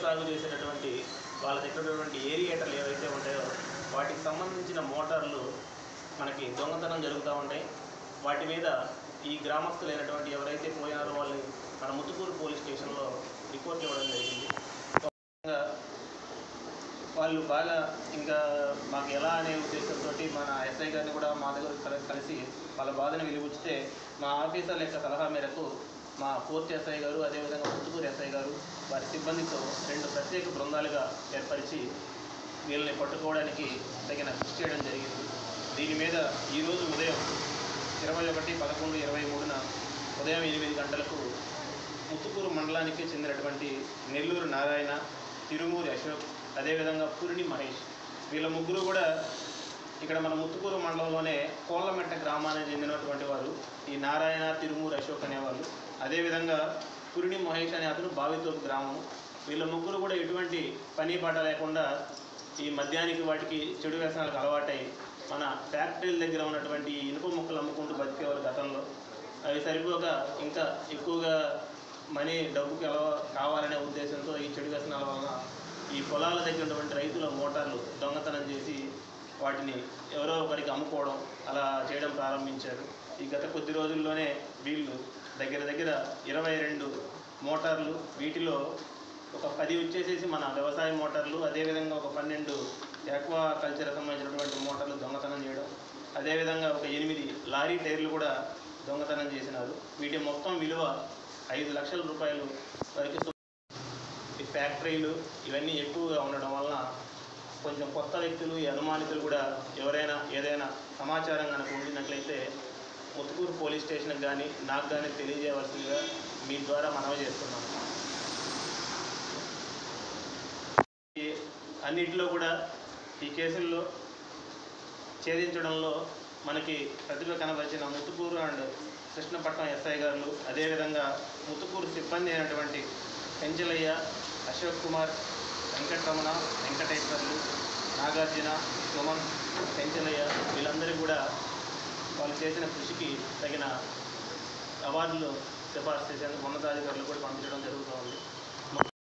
సాగు చేసేటటువంటి వాళ్ళ దగ్గర ఉన్నటువంటి ఏరియేటర్లు ఏవైతే ఉంటాయో వాటికి సంబంధించిన మోటార్లు మనకి దొంగతనం జరుగుతూ ఉంటాయి వాటి మీద ఈ గ్రామస్తులైనటువంటి ఎవరైతే పోయారో వాళ్ళని మన ముత్తుకూరు పోలీస్ స్టేషన్లో రిపోర్ట్ ఇవ్వడం జరిగింది ఇంకా వాళ్ళు బాగా ఇంకా మాకు ఎలా అనే ఉద్దేశంతో మన ఎస్ఐ గారిని కూడా మా దగ్గర కల- కలిసి వాళ్ళ బాధను వెలిబుచ్చితే మా ఆఫీసర్ల యొక్క సలహా మేరకు మా ఫోర్త్ ఎస్ఐ గారు అదేవిధంగా ముత్తుకూరు ఎస్ఐ గారు వారి సిబ్బందితో రెండు ప్రత్యేక బృందాలుగా ఏర్పరిచి వీళ్ళని పట్టుకోవడానికి తగిన కృషి చేయడం జరిగింది దీని మీద ఈరోజు ఉదయం ఇరవై ఒకటి పదకొండు ఇరవై మూడున ఉదయం ఎనిమిది గంటలకు ముత్తుకూరు మండలానికి చెందినటువంటి నెల్లూరు నారాయణ తిరుమూరి అశోక్ అదేవిధంగా పురిని మహేష్ వీళ్ళ ముగ్గురు కూడా ఇక్కడ మన ముత్తుకూరు మండలంలోనే కోళ్ళమెట్ట గ్రామానికి చెందినటువంటి వారు ఈ నారాయణ తిరుమూరి అశోక్ అనేవాళ్ళు అదేవిధంగా పురిని మహేష్ అనే అతను బావితోపు గ్రామం వీళ్ళ ముగ్గురు కూడా ఎటువంటి పని పాట లేకుండా ఈ మద్యానికి వాటికి చెడు వ్యసనాలకు అలవాటై మన ఫ్యాక్టరీల దగ్గర ఉన్నటువంటి ఈ ఇనుప ముక్కలు అమ్ముకుంటూ బతికేవారు గతంలో అవి సరిపోక ఇంకా ఎక్కువగా మనీ డబ్బుకి అలవ కావాలనే ఉద్దేశంతో ఈ చెడు వ్యసనాల వలన ఈ పొలాల దగ్గర ఉన్నటువంటి రైతుల మోటార్లు దొంగతనం చేసి వాటిని ఎవరో ఒకరికి అమ్ముకోవడం అలా చేయడం ప్రారంభించారు ఈ గత కొద్ది రోజుల్లోనే వీళ్ళు దగ్గర దగ్గర ఇరవై రెండు మోటార్లు వీటిలో ఒక పది వచ్చేసేసి మన వ్యవసాయ మోటార్లు అదేవిధంగా ఒక పన్నెండు ఆక్వా కల్చర్ సంబంధించినటువంటి మోటార్లు దొంగతనం చేయడం అదేవిధంగా ఒక ఎనిమిది లారీ టైర్లు కూడా దొంగతనం చేసినారు వీటి మొత్తం విలువ ఐదు లక్షల రూపాయలు వరకు సు- ఈ ఫ్యాక్టరీలు ఇవన్నీ ఎక్కువగా ఉండడం వలన కొంచెం కొత్త వ్యక్తులు ఈ అనుమానితులు కూడా ఎవరైనా ఏదైనా సమాచారం కనుక ఉండినట్లయితే ముత్తుకూరు పోలీస్ స్టేషన్కి కానీ నాకు కానీ తెలియజేయవలసిందిగా మీ ద్వారా మనవి చేస్తున్నాను ఈ అన్నిటిలో కూడా ఈ కేసుల్లో ఛేదించడంలో మనకి ప్రతిభ కనబరిచిన ముత్తుకూరు అండ్ కృష్ణపట్నం ఎస్ఐ గారు అదేవిధంగా ముత్తుకూరు సిబ్బంది అయినటువంటి పెంచలయ్య అశోక్ కుమార్ వెంకటరమణ వెంకటేశ్వర్లు నాగార్జున సుమన్ పెంచలయ్య వీళ్ళందరూ కూడా వాళ్ళు చేసిన కృషికి తగిన అవార్డులు సిఫార్సు చేసేందుకు ఉన్నతాధికారులు కూడా పంపించడం జరుగుతూ ఉంది